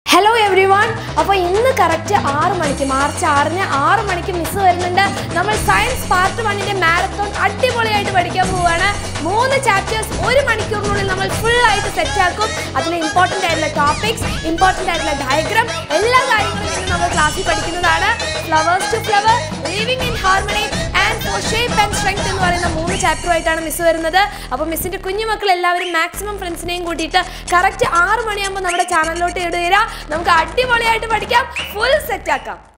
hello every one അപ്പോൾ ഇന്ന് correct ആറ് മണിക്ക് മാർച്ച് ആറിന് ആറ് മണിക്ക് മിസ് വരുന്നുണ്ട് നമ്മൾ സയൻസ് പാർട്ട് വണ്ണിൻ്റെ മാരത്തോൺ അടിപൊളിയായിട്ട് പഠിക്കാൻ പോവുകയാണ് മൂന്ന് ചാപ്റ്റേഴ്സ് ഒരു മണിക്കൂറിനുള്ളിൽ നമ്മൾ ഫുൾ ആയിട്ട് സെറ്റ് ആക്കും അതിൽ ഇമ്പോർട്ടൻ്റ് ആയിട്ടുള്ള ടോപ്പിക്സ് ഇമ്പോർട്ടൻ്റ് ആയിട്ടുള്ള ഡയഗ്രാം എല്ലാ കാര്യങ്ങളും ഇന്ന് നമ്മൾ ക്ലാസ്സിൽ പഠിക്കുന്നതാണ് flowers to flower living in harmony and for shape and strength എന്ന് പറയുന്ന മൂന്ന് ചാപ്റ്ററുമായിട്ടാണ് മിസ് വരുന്നത് അപ്പോൾ മിസ്സിൻ്റെ കുഞ്ഞുമക്കൾ എല്ലാവരും മാക്സിമം ഫ്രണ്ട്സിനെയും കൂട്ടിയിട്ട് കറക്റ്റ് ആറ് മണിയാകുമ്പോൾ നമ്മുടെ ചാനലിലോട്ട് ഇടുക നമുക്ക് അടിപൊളിയായിട്ട് പഠിക്കാം ഫുൾ സെറ്റ് ആക്കാം